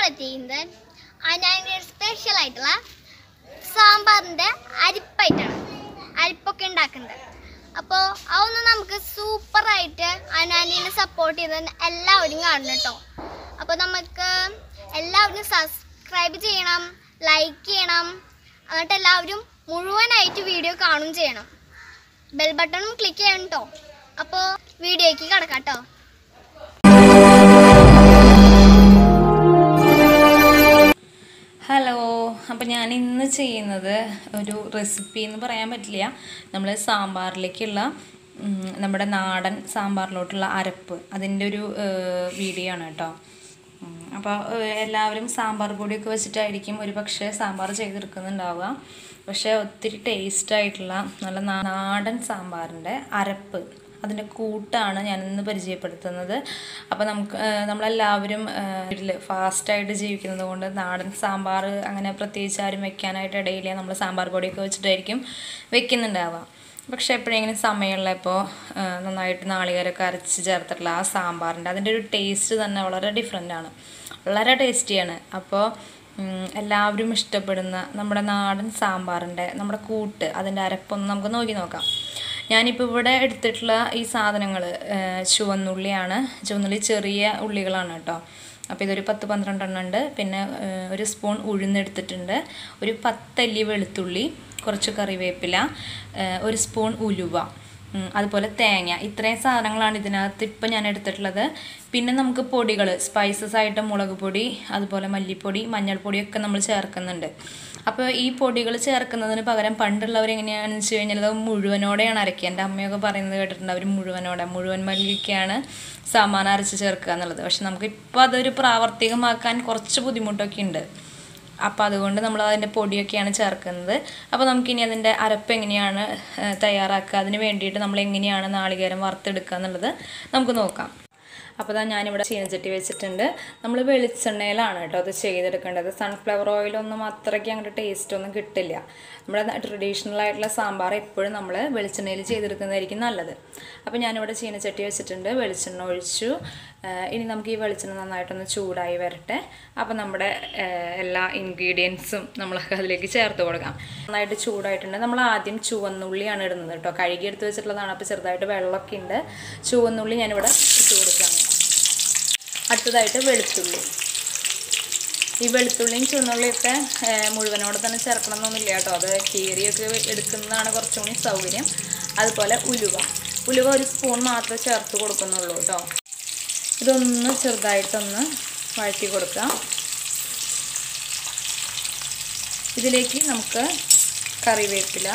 ഇവിടെ ചെയ്യുന്നത് അതിൻ്റെ സ്പെഷ്യൽ ആയിട്ടുള്ള സാമ്പാറിൻ്റെ അരിപ്പായിട്ടാണ് അരിപ്പൊക്കെ ഉണ്ടാക്കുന്നത് അപ്പോൾ അതൊന്ന് നമുക്ക് സൂപ്പറായിട്ട് അനാനിനെ സപ്പോർട്ട് ചെയ്ത് എല്ലാവരും കാണണം കേട്ടോ അപ്പോൾ നമുക്ക് എല്ലാവരും സബ്സ്ക്രൈബ് ചെയ്യണം ലൈക്ക് ചെയ്യണം എന്നിട്ട് എല്ലാവരും മുഴുവനായിട്ട് വീഡിയോ കാണും ചെയ്യണം ബെൽ ബട്ടണും ക്ലിക്ക് ചെയ്യണം കേട്ടോ അപ്പോൾ വീഡിയോയ്ക്ക് കിടക്കാം കേട്ടോ ഹലോ അപ്പോൾ ഞാൻ ഇന്ന് ചെയ്യുന്നത് ഒരു റെസിപ്പി എന്ന് പറയാൻ പറ്റില്ല നമ്മൾ സാമ്പാറിലേക്കുള്ള ഉം, നമ്മുടെ നാടൻ സാമ്പാറിലോട്ടുള്ള അരപ്പ് അതിൻ്റെ ഒരു വീഡിയോ ആണ് കേട്ടോ ഉം, അപ്പോൾ ഏഹ്, എല്ലാവരും സാമ്പാർ പൊടിയൊക്കെ വെച്ചിട്ടായിരിക്കും ഒരു പക്ഷേ സാമ്പാർ ചെയ്തെടുക്കുന്നുണ്ടാവുക പക്ഷേ ഒത്തിരി ടേസ്റ്റ് ആയിട്ടുള്ള നല്ല നാ- നാടൻ സാമ്പാറിൻ്റെ അരപ്പ് അതിൻ്റെ കൂട്ടാണ് ഞാൻ ഇന്ന് പരിചയപ്പെടുത്തുന്നത് അപ്പോൾ നമുക്ക് ഏഹ്, നമ്മളെല്ലാവരും വീട്ടിൽ ഫാസ്റ്റായിട്ട് ജീവിക്കുന്നത് കൊണ്ട് നാടൻ സാമ്പാർ അങ്ങനെ പ്രത്യേകിച്ച് ആരും വെക്കാനായിട്ട് ഇടയില്ല നമ്മൾ സാമ്പാർ പൊടിയൊക്കെ വെച്ചിട്ടായിരിക്കും വെക്കുന്നുണ്ടാവുക പക്ഷേ എപ്പോഴെങ്കിലും സമയമുള്ളപ്പോൾ നന്നായിട്ട് നാളികേരമൊക്കെ അരച്ച് ചേർത്തിട്ടുള്ള ആ സാമ്പാറിൻ്റെ അതിൻ്റെ ഒരു ടേസ്റ്റ് തന്നെ വളരെ ഡിഫറെൻ്റ് ആണ് വളരെ ടേസ്റ്റിയാണ് അപ്പോൾ ഉം, എല്ലാവരും ഇഷ്ടപ്പെടുന്ന നമ്മുടെ നാടൻ സാമ്പാറിൻ്റെ നമ്മുടെ കൂട്ട് അതിൻ്റെ അരപ്പൊന്ന് നമുക്ക് നോക്കി നോക്കാം ഞാനിപ്പോൾ ഇവിടെ എടുത്തിട്ടുള്ള ഈ സാധനങ്ങൾ ചുവന്നുള്ളിയാണ് ചുവന്നുള്ളി ചെറിയ ഉള്ളികളാണ് കേട്ടോ അപ്പോൾ ഇതൊരു പത്ത് പന്ത്രണ്ടെണ്ണം ഉണ്ട് പിന്നെ ഏഹ്, ഒരു സ്പൂൺ ഉഴുന്നെടുത്തിട്ടുണ്ട് ഒരു പത്തല്ലി വെളുത്തുള്ളി കുറച്ച് കറിവേപ്പില ഏഹ്, ഒരു സ്പൂൺ ഉലുവ ഉം, അതുപോലെ തേങ്ങ ഇത്രയും സാധനങ്ങളാണ് ഇതിനകത്ത് ഇപ്പം ഞാൻ എടുത്തിട്ടുള്ളത് പിന്നെ നമുക്ക് പൊടികൾ സ്പൈസസ് ആയിട്ട് മുളക് പൊടി അതുപോലെ മല്ലിപ്പൊടി മഞ്ഞൾപ്പൊടിയൊക്കെ നമ്മൾ ചേർക്കുന്നുണ്ട് അപ്പോൾ ഈ പൊടികൾ ചേർക്കുന്നതിന് പകരം പണ്ടുള്ളവർ എങ്ങനെയാണെന്ന് വെച്ച് കഴിഞ്ഞാൽ അത് മുഴുവനോടെയാണ് അരക്കുക എൻ്റെ അമ്മയൊക്കെ പറയുന്നത് കേട്ടിട്ടുണ്ട് അവർ മുഴുവനോടെ മുഴുവൻ മല്ലിക്കാണ് സാമാനം അരച്ച് ചേർക്കുക എന്നുള്ളത് പക്ഷെ നമുക്ക് ഇപ്പോൾ അതൊരു പ്രാവർത്തികമാക്കാൻ കുറച്ച് ബുദ്ധിമുട്ടൊക്കെ ഉണ്ട് അപ്പോൾ അതുകൊണ്ട് നമ്മൾ അതിൻ്റെ പൊടിയൊക്കെയാണ് ചേർക്കുന്നത് അപ്പോൾ നമുക്കിനി അതിൻ്റെ അരപ്പ് എങ്ങനെയാണ് ഏഹ്, തയ്യാറാക്കുക അതിന് വേണ്ടിയിട്ട് നമ്മൾ എങ്ങനെയാണ് നാളികേരം വറുത്തെടുക്കുക എന്നുള്ളത് നമുക്ക് നോക്കാം അപ്പോൾ ഞാൻ ഞാനിവിടെ ചീനച്ചട്ടി വെച്ചിട്ടുണ്ട് നമ്മൾ വെളിച്ചെണ്ണയിലാണ് കേട്ടോ അത് ചെയ്തെടുക്കേണ്ടത് സൺഫ്ലവർ ഓയിലൊന്നും അത്രയ്ക്ക് അങ്ങോട്ട് ടേസ്റ്റ് ഒന്നും കിട്ടില്ല നമ്മുടെ ട്രഡീഷണൽ ആയിട്ടുള്ള സാമ്പാർ എപ്പോഴും നമ്മൾ വെളിച്ചെണ്ണയിൽ ചെയ്തെടുക്കുന്നതായിരിക്കും നല്ലത് അപ്പോൾ ഞാനിവിടെ ചീനച്ചട്ടി വെച്ചിട്ടുണ്ട് വെളിച്ചെണ്ണ ഒഴിച്ചു ഏഹ് ഇനി നമുക്ക് ഈ വെളിച്ചെണ്ണ നന്നായിട്ടൊന്ന് ചൂടായി വരട്ടെ അപ്പോൾ നമ്മുടെ ഏഹ് എല്ലാ ഇൻഗ്രീഡിയൻസും നമ്മളൊക്കെ അതിലേക്ക് ചേർത്ത് കൊടുക്കാം നന്നായിട്ട് ചൂടായിട്ടുണ്ട് നമ്മൾ ആദ്യം ചുവന്നുള്ളിയാണ് ഇടുന്നത് കേട്ടോ കഴുകി എടുത്ത് വെച്ചിട്ടുള്ളതാണ് അപ്പോൾ ചെറുതായിട്ട് വെള്ളമൊക്കെ ഉണ്ട് ചുവന്നുള്ളി ഞാനിവിടെ ഇട്ട് കൊടുക്കുകയാണ് അടുത്തതായിട്ട് വെളുത്തുള്ളി ഈ വെളുത്തുള്ളിയും ചുവന്നുള്ളിയൊക്കെ ഏഹ്, മുഴുവനോടെ തന്നെ ചേർക്കണമെന്നൊന്നുമില്ല കേട്ടോ അത് കീറിയൊക്കെ എടുക്കുന്നതാണ് കുറച്ചും കൂടി സൗകര്യം അതുപോലെ ഉലുവ ഉലുവ ഒരു സ്പൂൺ മാത്രമേ ചേർത്ത് കൊടുക്കുന്നുള്ളൂ കേട്ടോ ഇതൊന്ന് ചെറുതായിട്ടൊന്ന് വഴറ്റി കൊടുക്കാം ഇതിലേക്ക് നമുക്ക് കറിവേപ്പില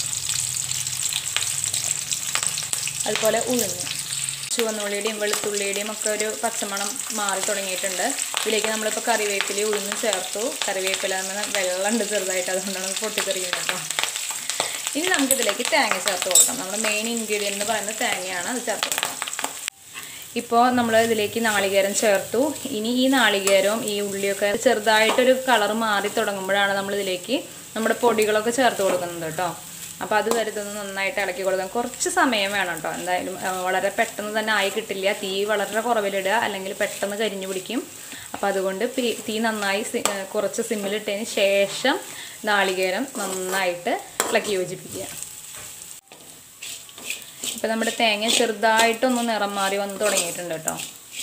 അതുപോലെ ഉഴുന്ന് ചുവന്നുള്ളിയുടെയും വെളുത്തുള്ളിയുടെയും ഒക്കെ ഒരു പച്ചമണം മാറി തുടങ്ങിയിട്ടുണ്ട് ഇതിലേക്ക് നമ്മളിപ്പോൾ കറിവേപ്പില ഉഴുന്ന് ചേർത്തു കറിവേപ്പില എന്ന് വെള്ളമുണ്ട് ചെറുതായിട്ട് അതുകൊണ്ടാണ് അത് പൊട്ടിത്തെറിക്കുന്നത് കേട്ടോ ഇനി നമുക്കിതിലേക്ക് തേങ്ങ ചേർത്ത് കൊടുക്കാം നമ്മുടെ മെയിൻ ഇൻഗ്രീഡിയൻ്റ് എന്ന് പറയുന്നത് തേങ്ങയാണ് അത് ചേർത്ത് കൊടുക്കാം ഇപ്പോൾ നമ്മൾ ഇതിലേക്ക് നാളികേരം ചേർത്തു ഇനി ഈ നാളികേരവും ഈ ഉള്ളിയൊക്കെ ചെറുതായിട്ടൊരു കളർ മാറി തുടങ്ങുമ്പോഴാണ് നമ്മൾ ഇതിലേക്ക് നമ്മുടെ പൊടികളൊക്കെ ചേർത്ത് കൊടുക്കുന്നത് കേട്ടോ അപ്പോൾ അത് വരെ ഇതൊന്ന് നന്നായിട്ട് ഇളക്കി കൊടുക്കാം കുറച്ച് സമയം വേണം കേട്ടോ എന്തായാലും ആ, വളരെ പെട്ടെന്ന് തന്നെ ആയി കിട്ടില്ല തീ വളരെ കുറവിലിടുക അല്ലെങ്കിൽ പെട്ടെന്ന് കരിഞ്ഞു പിടിക്കും അപ്പോൾ അതുകൊണ്ട് പി- തീ നന്നായി സി- ആ, കുറച്ച് സിമ്മിലിട്ടതിന് ശേഷം നാളികേരം നന്നായിട്ട് ഇളക്കി യോജിപ്പിക്കുക ഇപ്പം നമ്മുടെ തേങ്ങ ചെറുതായിട്ടൊന്ന് നിറം മാറി വന്ന് തുടങ്ങിയിട്ടുണ്ട് കേട്ടോ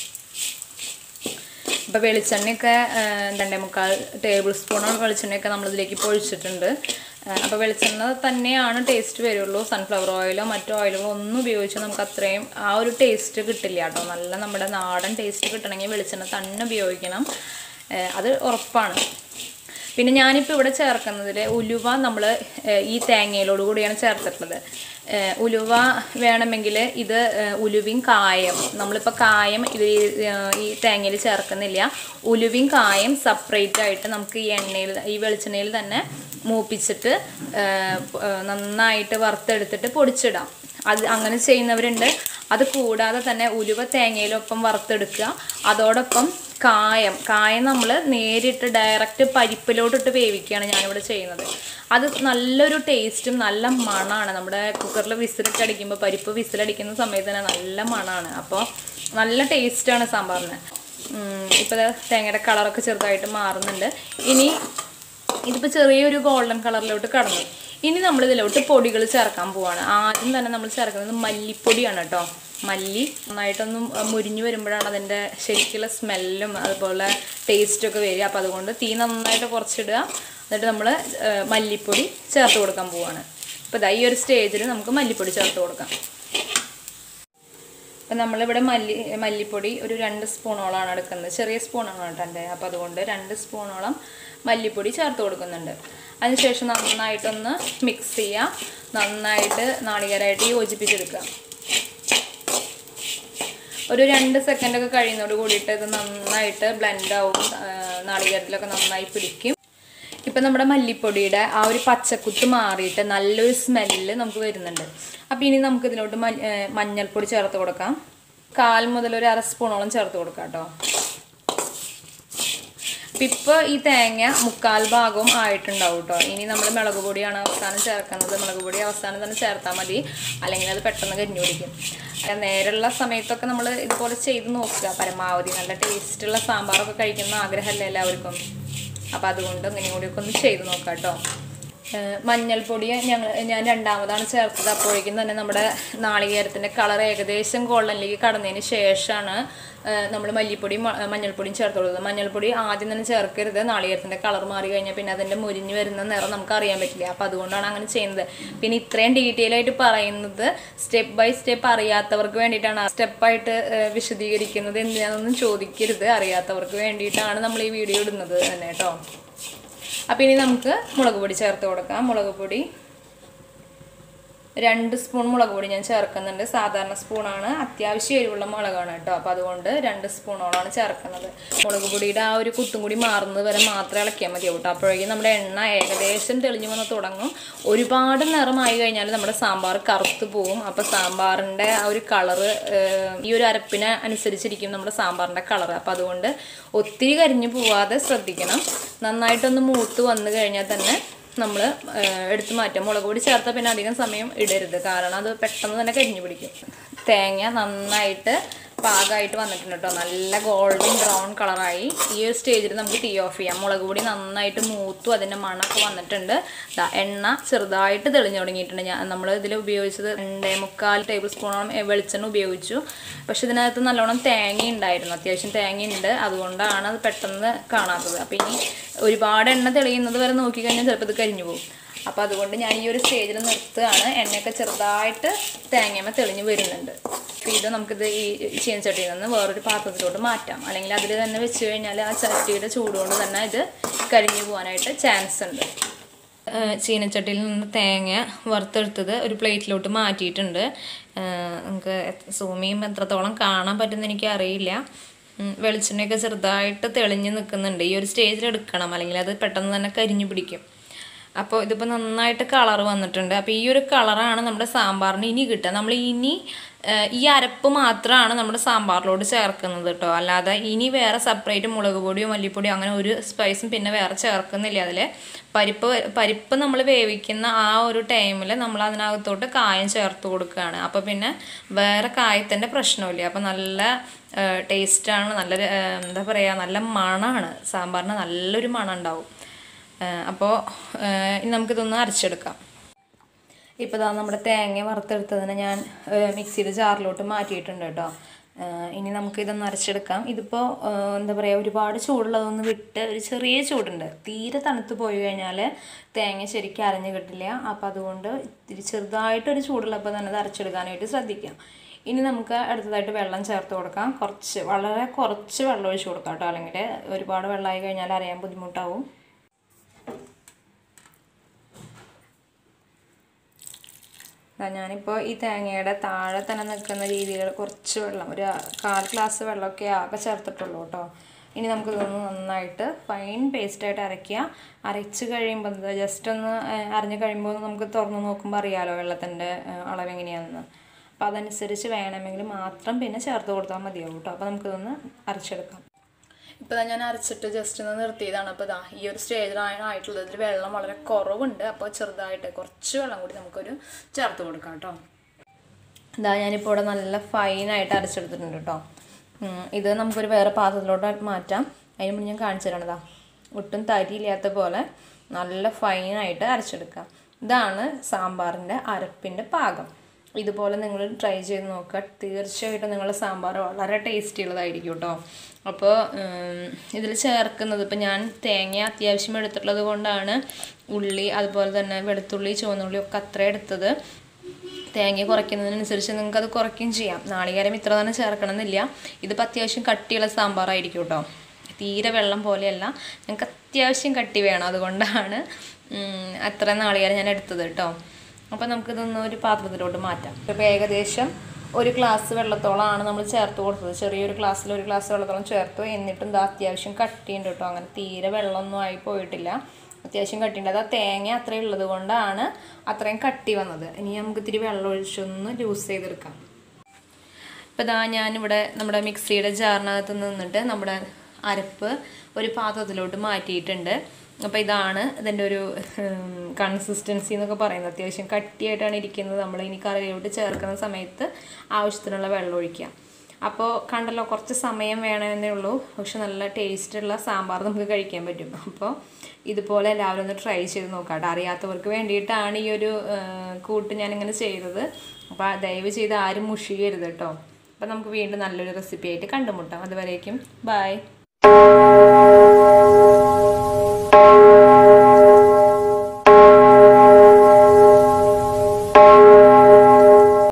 ഇപ്പോൾ വെളിച്ചെണ്ണയൊക്കെ ആ, രണ്ടേ മുക്കാൽ ടേബിൾ സ്പൂൺ വെളിച്ചെണ്ണയൊക്കെ നമ്മളിതിലേക്ക് പൊഴിച്ചിട്ടുണ്ട് അപ്പോൾ വെളിച്ചെണ്ണ തന്നെയാണ് ടേസ്റ്റ് വരുള്ളൂ സൺഫ്ലവർ ഓയിലോ മറ്റോ ഓയിലുകളോ ഒന്നും ഉപയോഗിച്ച് നമുക്ക് അത്രയും ആ ഒരു ടേസ്റ്റ് കിട്ടില്ല കേട്ടോ നല്ല നമ്മുടെ നാടൻ ടേസ്റ്റ് കിട്ടണമെങ്കിൽ വെളിച്ചെണ്ണ തന്നെ ഉപയോഗിക്കണം ആ, അത് ഉറപ്പാണ് പിന്നെ ഞാനിപ്പോൾ ഇവിടെ ചേർക്കുന്നതിൽ ഉലുവ നമ്മൾ ഈ തേങ്ങയിലോട് കൂടിയാണ് ചേർത്തിട്ടുള്ളത് ഏഹ് ഉലുവ വേണമെങ്കിൽ ഇത് ഏഹ് ഉലുവയും കായം നമ്മളിപ്പോൾ കായം ഇത് ഈ തേങ്ങയിൽ ചേർക്കുന്നില്ല ഉലുവയും കായം സെപ്പറേറ്റ് ആയിട്ട് നമുക്ക് ഈ എണ്ണയിൽ ഈ വെളിച്ചെണ്ണയിൽ തന്നെ മൂപ്പിച്ചിട്ട് ഏഹ് ഏഹ് നന്നായിട്ട് വറുത്തെടുത്തിട്ട് പൊടിച്ചിടാം അത് അങ്ങനെ ചെയ്യുന്നവരുണ്ട് അത് കൂടാതെ തന്നെ ഉലുവ തേങ്ങയിലൊപ്പം വറുത്തെടുക്കുക അതോടൊപ്പം കായം കായം നമ്മൾ നേരിട്ട് ഡയറക്റ്റ് പരിപ്പിലോട്ടിട്ട് വേവിക്കുകയാണ് ഞാനിവിടെ ചെയ്യുന്നത് അത് നല്ലൊരു ടേസ്റ്റും നല്ല മണമാണ് നമ്മുടെ കുക്കറിൽ വിസിലൊക്കെ അടിക്കുമ്പോൾ പരിപ്പ് വിസിലടിക്കുന്ന സമയത്ത് തന്നെ നല്ല മണമാണ് അപ്പോൾ നല്ല ടേസ്റ്റാണ് സാമ്പാറിന് ഇപ്പോൾ തേങ്ങയുടെ കളറൊക്കെ ചെറുതായിട്ട് മാറുന്നുണ്ട് ഇനി ഇതിപ്പോൾ ചെറിയൊരു ഗോൾഡൻ കളറിലോട്ട് കടന്നു ഇനി നമ്മൾ ഇതിലോട്ട് പൊടികൾ ചേർക്കാൻ പോവാണ് ആദ്യം തന്നെ നമ്മൾ ചേർക്കുന്നത് മല്ലിപ്പൊടിയാണ് കേട്ടോ മല്ലി നന്നായിട്ടൊന്ന് മുരിഞ്ഞു വരുമ്പോഴാണ് അതിൻ്റെ ശരിക്കുള്ള സ്മെല്ലും അതുപോലെ ടേസ്റ്റൊക്കെ വരിക അപ്പോൾ അതുകൊണ്ട് തീ നന്നായിട്ട് കുറച്ചിടുക എന്നിട്ട് നമ്മൾ മല്ലിപ്പൊടി ചേർത്ത് കൊടുക്കാൻ പോവാണ് അപ്പോൾ ഇതാ ഈ ഒരു സ്റ്റേജിൽ നമുക്ക് മല്ലിപ്പൊടി ചേർത്ത് കൊടുക്കാം അപ്പം നമ്മളിവിടെ മല്ലി മല്ലിപ്പൊടി ഒരു രണ്ട് സ്പൂണോളാണ് എടുക്കുന്നത് ചെറിയ സ്പൂണാണ് കേട്ടോ എൻ്റെ അപ്പോൾ അതുകൊണ്ട് രണ്ട് സ്പൂണോളം മല്ലിപ്പൊടി ചേർത്ത് കൊടുക്കുന്നുണ്ട് അതിനുശേഷം നന്നായിട്ടൊന്ന് മിക്സ് ചെയ്യുക നന്നായിട്ട് നാളികേരമായിട്ട് യോജിപ്പിച്ചെടുക്കുക ഒരു രണ്ട് സെക്കൻഡൊക്കെ കഴിയുന്നതോട് കൂടിയിട്ട് ഇത് നന്നായിട്ട് ബ്ലെൻഡ് ആവും ആ, നാളികേരത്തിലൊക്കെ നന്നായി പിടിക്കും ഇപ്പം നമ്മുടെ മല്ലിപ്പൊടിയുടെ ആ ഒരു പച്ചക്കുത്ത് മാറിയിട്ട് നല്ലൊരു സ്മെല്ല് നമുക്ക് വരുന്നുണ്ട് അപ്പോൾ ഇനി നമുക്ക് ഇതിലോട്ട് മ- ഏ, മഞ്ഞൾപ്പൊടി ചേർത്ത് കൊടുക്കാം കാൽ മുതൽ ഒരു അര സ്പൂണോളം ചേർത്ത് കൊടുക്കാം കേട്ടോ അപ്പം ഇപ്പോൾ ഈ തേങ്ങ മുക്കാൽ ഭാഗവും ആയിട്ടുണ്ടാവും കേട്ടോ ഇനി നമ്മൾ മുളക് പൊടിയാണ് അവസാനം ചേർക്കുന്നത് മുളക് പൊടി അവസാനം തന്നെ ചേർത്താൽ മതി അല്ലെങ്കിൽ അത് പെട്ടെന്ന് കരിഞ്ഞു പിടിക്കും അല്ല, നേരെയുള്ള സമയത്തൊക്കെ നമ്മൾ ഇതുപോലെ ചെയ്ത് നോക്കുക പരമാവധി നല്ല ടേസ്റ്റുള്ള സാമ്പാറൊക്കെ കഴിക്കുന്ന ആഗ്രഹമല്ലേ എല്ലാവർക്കും അപ്പോൾ അതുകൊണ്ട് ഇങ്ങനെയും കൂടിയൊക്കെ ഒന്ന് ചെയ്ത് നോക്കാം കേട്ടോ ഏഹ് മഞ്ഞൾപ്പൊടി ഞങ്ങൾ ഞാൻ രണ്ടാമതാണ് ചേർത്തത് അപ്പോഴേക്കും തന്നെ നമ്മുടെ നാളികേരത്തിൻ്റെ കളർ ഏകദേശം ഗോൾഡനിലേക്ക് കടന്നതിന് ശേഷമാണ് നമ്മൾ മല്ലിപ്പൊടിയും മ- മഞ്ഞൾപ്പൊടിയും ചേർത്ത് കൊടുത്തത് മഞ്ഞൾപ്പൊടി ആദ്യം തന്നെ ചേർക്കരുത് നാളികേരത്തിൻ്റെ കളർ മാറി കഴിഞ്ഞാൽ പിന്നെ അതിൻ്റെ മുരിഞ്ഞ് വരുന്ന നിറം നമുക്ക് അറിയാൻ പറ്റില്ല അപ്പോൾ അതുകൊണ്ടാണ് അങ്ങനെ ചെയ്യുന്നത് പിന്നെ ഇത്രയും ഡീറ്റെയിൽ ആയിട്ട് പറയുന്നത് സ്റ്റെപ്പ് ബൈ സ്റ്റെപ്പ് അറിയാത്തവർക്ക് വേണ്ടിയിട്ടാണ് സ്റ്റെപ്പായിട്ട് വിശദീകരിക്കുന്നത് എന്തിനാണെന്നൊന്നും ചോദിക്കരുത് അറിയാത്തവർക്ക് വേണ്ടിയിട്ടാണ് നമ്മൾ ഈ വീഡിയോ ഇടുന്നത് തന്നെ കേട്ടോ അപ്പോൾ ഇനി നമുക്ക് മുളക് പൊടി ചേർത്ത് കൊടുക്കാം മുളക് പൊടി രണ്ട് സ്പൂൺ മുളക് പൊടി ഞാൻ ചേർക്കുന്നുണ്ട് സാധാരണ സ്പൂണാണ് അത്യാവശ്യം എരിവുള്ള മുളകാണ് കേട്ടോ അപ്പോൾ അതുകൊണ്ട് രണ്ട് സ്പൂണോളാണ് ചേർക്കുന്നത് മുളക് പൊടിയുടെ ആ ഒരു കുത്തും കൂടി മാറുന്നത് വരെ മാത്രം ഇളക്കിയാൽ മതി കേട്ടോ അപ്പോഴേക്കും നമ്മുടെ എണ്ണ ഏകദേശം തെളിഞ്ഞു വന്ന് തുടങ്ങും ഒരുപാട് നിറമായി കഴിഞ്ഞാൽ നമ്മുടെ സാമ്പാർ കറുത്ത് പോവും അപ്പോൾ സാമ്പാറിൻ്റെ ആ ഒരു കളറ് ഈ ഒരു അരപ്പിനെ അനുസരിച്ചിരിക്കും നമ്മുടെ സാമ്പാറിൻ്റെ കളർ അപ്പോൾ അതുകൊണ്ട് ഒത്തിരി കരിഞ്ഞു പോവാതെ ശ്രദ്ധിക്കണം നന്നായിട്ടൊന്ന് മൂത്ത് വന്നു കഴിഞ്ഞാൽ തന്നെ നമ്മൾ എടുത്തു മാറ്റാം മുളക് പൊടി ചേർത്താൽ പിന്നെ അധികം സമയം ഇടരുത് കാരണം അത് പെട്ടെന്ന് തന്നെ കരിഞ്ഞു പിടിക്കും തേങ്ങ നന്നായിട്ട് പാകമായിട്ട് വന്നിട്ടുണ്ട് കേട്ടോ നല്ല ഗോൾഡൻ ബ്രൗൺ കളറായി ഈ ഒരു സ്റ്റേജിൽ നമുക്ക് ടീ ഓഫ് ചെയ്യാം മുളക് പൊടി നന്നായിട്ട് മൂത്തു അതിൻ്റെ മണമൊക്കെ വന്നിട്ടുണ്ട് ദാ എണ്ണ ചെറുതായിട്ട് തെളിഞ്ഞു തുടങ്ങിയിട്ടുണ്ട് ഞാൻ നമ്മൾ ഇതിൽ ഉപയോഗിച്ചത് രണ്ടേ മുക്കാൽ ടേബിൾ സ്പൂണോളം എ- വെളിച്ചെണ്ണ ഉപയോഗിച്ചു പക്ഷെ ഇതിനകത്ത് നല്ലോണം തേങ്ങ ഉണ്ടായിരുന്നു അത്യാവശ്യം തേങ്ങയുണ്ട് അതുകൊണ്ടാണ് അത് പെട്ടെന്ന് കാണാത്തത് അപ്പം ഇനി ഒരുപാട് എണ്ണ തെളിയുന്നത് വരെ നോക്കിക്കഴിഞ്ഞാൽ ചിലപ്പോൾ ഇത് കരിഞ്ഞു പോകും അപ്പോൾ അതുകൊണ്ട് ഞാൻ ഈ ഒരു സ്റ്റേജിൽ നിർത്തുകയാണ് എണ്ണയൊക്കെ ചെറുതായിട്ട് തേങ്ങയമ്മ തെളിഞ്ഞ് വരുന്നുണ്ട് അപ്പോൾ ഇത് നമുക്കിത് ഈ ചീനച്ചട്ടിയിൽ നിന്ന് വേറൊരു പാത്രത്തിലോട്ട് മാറ്റാം അല്ലെങ്കിൽ അതിൽ തന്നെ വെച്ച് കഴിഞ്ഞാൽ ആ ചട്ടിയുടെ ചൂടുകൊണ്ട് തന്നെ ഇത് കരിഞ്ഞു പോകാനായിട്ട് ചാൻസ് ഉണ്ട് ഏഹ് ചീനച്ചട്ടിയിൽ നിന്ന് തേങ്ങ വറുത്തെടുത്തത് ഒരു പ്ലേറ്റിലോട്ട് മാറ്റിയിട്ടുണ്ട് ഏഹ് നമുക്ക് സൂം ചെയ്യുമ്പോൾ എത്രത്തോളം കാണാൻ പറ്റുമെന്ന് എനിക്ക് അറിയില്ല ഉം, വെളിച്ചെണ്ണയൊക്കെ ചെറുതായിട്ട് തെളിഞ്ഞ് നിൽക്കുന്നുണ്ട് ഈ ഒരു സ്റ്റേജിൽ എടുക്കണം അല്ലെങ്കിൽ അത് പെട്ടെന്ന് തന്നെ കരിഞ്ഞു പിടിക്കും അപ്പോൾ ഇതിപ്പോൾ നന്നായിട്ട് കളർ വന്നിട്ടുണ്ട് അപ്പോൾ ഈ ഒരു കളറാണ് നമ്മുടെ സാമ്പാറിന് ഇനി കിട്ടുക നമ്മൾ ഇനി ഏഹ്, ഈ അരപ്പ് മാത്രമാണ് നമ്മുടെ സാമ്പാറിലോട്ട് ചേർക്കുന്നത് കേട്ടോ അല്ലാതെ ഇനി വേറെ സെപ്പറേറ്റ് മുളക് പൊടിയോ മല്ലിപ്പൊടിയോ അങ്ങനെ ഒരു സ്പൈസും പിന്നെ വേറെ ചേർക്കുന്നില്ല അതിൽ പരിപ്പ് പരിപ്പ് നമ്മൾ വേവിക്കുന്ന ആ ഒരു ടൈമിൽ നമ്മൾ അതിനകത്തോട്ട് കായം ചേർത്ത് കൊടുക്കുകയാണ് അപ്പോൾ പിന്നെ വേറെ കായത്തിൻ്റെ പ്രശ്നമില്ല അപ്പോൾ നല്ല ടേസ്റ്റാണ് നല്ല ഏഹ്, എന്താ പറയുക നല്ല മണമാണ് സാമ്പാറിന് നല്ലൊരു മണം ഉണ്ടാവും അപ്പോൾ ഇനി നമുക്കിതൊന്ന് അരച്ചെടുക്കാം ഇപ്പോൾ ദാ നമ്മുടെ തേങ്ങ വറുത്തെടുത്തതിന് ഞാൻ മിക്സിയുടെ ജാറിലോട്ട് മാറ്റിയിട്ടുണ്ട് കേട്ടോ ഏഹ് ഇനി നമുക്ക് ഇതൊന്ന് അരച്ചെടുക്കാം ഇതിപ്പോൾ ഏഹ് എന്താ പറയുക ഒരുപാട് ചൂടുള്ളതൊന്ന് വിട്ട് ഒരു ചെറിയ ചൂടുണ്ട് തീരെ തണുത്ത് പോയി കഴിഞ്ഞാൽ തേങ്ങ ശരിക്കും അരഞ്ഞ് കിട്ടില്ല അപ്പോൾ അതുകൊണ്ട് ഇത്തിരി ചെറുതായിട്ടൊരു ചൂടുള്ളപ്പോൾ തന്നെ അത് അരച്ചെടുക്കാനായിട്ട് ശ്രദ്ധിക്കാം ഇനി നമുക്ക് അടുത്തതായിട്ട് വെള്ളം ചേർത്ത് കൊടുക്കാം കുറച്ച് വളരെ കുറച്ച് വെള്ളം ഒഴിച്ച് കൊടുക്കാം കേട്ടോ അല്ലെങ്കിൽ ഒരുപാട് വെള്ളമായി കഴിഞ്ഞാൽ അരയാൻ ബുദ്ധിമുട്ടാവും ദാ ഞാനിപ്പോൾ ഈ തേങ്ങയുടെ താഴെ തന്നെ നിൽക്കുന്ന രീതിയിൽ കുറച്ച് വെള്ളം ഒരു കാൽ ഗ്ലാസ് വെള്ളമൊക്കെ ആകെ ചേർത്തിട്ടുള്ളൂ കേട്ടോ ഇനി നമുക്കിതൊന്ന് നന്നായിട്ട് ഫൈൻ പേസ്റ്റായിട്ട് അരയ്ക്കുക അരച്ച് കഴിയുമ്പോൾ ജസ്റ്റ് ഒന്ന് ഏഹ്, അരഞ്ഞ് കഴിയുമ്പോൾ നമുക്ക് തുറന്ന് നോക്കുമ്പോൾ അറിയാലോ വെള്ളത്തിൻ്റെ ഏഹ്, അളവ് എങ്ങനെയാണെന്ന് അപ്പോൾ അതനുസരിച്ച് വേണമെങ്കിൽ മാത്രം പിന്നെ ചേർത്ത് കൊടുത്താൽ മതിയാവും കേട്ടോ അപ്പോൾ നമുക്കിതൊന്ന് അരച്ചെടുക്കാം ഇപ്പോൾ ഞാൻ അരച്ചിട്ട് ജസ്റ്റ് ഒന്ന് നിർത്തിയതാണ് അപ്പോൾ ഇതാ ഈ ഒരു സ്റ്റേജിലാണ് ആയിട്ടുള്ളത് ഇതിൽ വെള്ളം വളരെ കുറവുണ്ട് അപ്പോൾ ചെറുതായിട്ട് കുറച്ച് വെള്ളം കൂടി നമുക്കൊരു ചേർത്ത് കൊടുക്കാം കേട്ടോ ഇതാ ഞാനിപ്പോൾ ഇവിടെ നല്ല ഫൈനായിട്ട് അരച്ചെടുത്തിട്ടുണ്ട് കേട്ടോ ഉം, ഇത് നമുക്കൊരു വേറെ പാത്രത്തിലോട്ട് മാറ്റാം അതിന് മുന്നേ ഞാൻ കാണിച്ചു തരണതാ ഒട്ടും തരിയില്ലാത്ത പോലെ നല്ല ഫൈനായിട്ട് അരച്ചെടുക്കാം ഇതാണ് സാമ്പാറിൻ്റെ അരപ്പിൻ്റെ പാകം ഇതുപോലെ നിങ്ങൾ ട്രൈ ചെയ്ത് നോക്കുക തീർച്ചയായിട്ടും നിങ്ങളുടെ സാമ്പാർ വളരെ ടേസ്റ്റി ഉള്ളതായിരിക്കും കേട്ടോ അപ്പോൾ ഇതിൽ ചേർക്കുന്നത് ഇപ്പം ഞാൻ തേങ്ങ അത്യാവശ്യം എടുത്തിട്ടുള്ളത് കൊണ്ടാണ് ഉള്ളി അതുപോലെ തന്നെ വെളുത്തുള്ളി ചുവന്നുള്ളി ഒക്കെ അത്ര എടുത്തത് തേങ്ങ കുറയ്ക്കുന്നതിനനുസരിച്ച് നിങ്ങൾക്ക് അത് കുറയ്ക്കുകയും ചെയ്യാം നാളികേരം ഇത്ര തന്നെ ചേർക്കണം എന്നില്ല ഇതിപ്പോൾ അത്യാവശ്യം കട്ടിയുള്ള സാമ്പാറായിരിക്കും കേട്ടോ തീരെ വെള്ളം പോലെയല്ല ഞങ്ങൾക്ക് അത്യാവശ്യം കട്ടി വേണം അതുകൊണ്ടാണ് ഉം, അത്ര നാളികേരം ഞാൻ എടുത്തത് കേട്ടോ അപ്പോൾ നമുക്കിതൊന്ന് ഒരു പാത്രത്തിലോട്ട് മാറ്റാം ഇപ്പോൾ ഏകദേശം ഒരു ഗ്ലാസ് വെള്ളത്തോളമാണ് നമ്മൾ ചേർത്ത് കൊടുത്തത് ചെറിയൊരു ഗ്ലാസ്സിൽ ഒരു ഗ്ലാസ് വെള്ളത്തോളം ചേർത്തു എന്നിട്ടും ഇത് അത്യാവശ്യം കട്ടിയുണ്ട് കേട്ടോ അങ്ങനെ തീരെ വെള്ളമൊന്നും ആയി പോയിട്ടില്ല അത്യാവശ്യം കട്ടിയുണ്ട് അത് ആ തേങ്ങ അത്രയും ഉള്ളത് കൊണ്ടാണ് അത്രയും കട്ടി വന്നത് ഇനി നമുക്ക് ഇത്തിരി വെള്ളം ഒഴിച്ചൊന്ന് ജ്യൂസ് ചെയ്തെടുക്കാം ഇപ്പോൾ ഇതാ ഞാനിവിടെ നമ്മുടെ മിക്സിയുടെ ജാറിനകത്ത് നിന്നിട്ട് നമ്മുടെ അരപ്പ് ഒരു പാത്രത്തിലോട്ട് മാറ്റിയിട്ടുണ്ട് അപ്പോൾ ഇതാണ് ഇതിൻ്റെ ഒരു കൺസിസ്റ്റൻസി എന്നൊക്കെ പറയുന്നത് അത്യാവശ്യം കട്ടിയായിട്ടാണ് ഇരിക്കുന്നത് നമ്മൾ ഇനി കറിയിലോട്ട് ചേർക്കുന്ന സമയത്ത് ആവശ്യത്തിനുള്ള വെള്ളം ഒഴിക്കുക അപ്പോൾ കണ്ടല്ലോ കുറച്ച് സമയം വേണമെന്നേ ഉള്ളൂ പക്ഷെ നല്ല ടേസ്റ്റുള്ള സാമ്പാർ നമുക്ക് കഴിക്കാൻ പറ്റും അപ്പോൾ ഇതുപോലെ എല്ലാവരും ഒന്ന് ട്രൈ ചെയ്ത് നോക്കാം കേട്ടോ അറിയാത്തവർക്ക് വേണ്ടിയിട്ടാണ് ഈ ഒരു ആ, കൂട്ട് ഞാനിങ്ങനെ ചെയ്തത് അപ്പോൾ ദയവ് ചെയ്ത് ആരും മുഷിയരുത് കേട്ടോ അപ്പോൾ നമുക്ക് വീണ്ടും നല്ലൊരു റെസിപ്പി ആയിട്ട് കണ്ടുമുട്ടാം അതുവരേക്കും ബൈ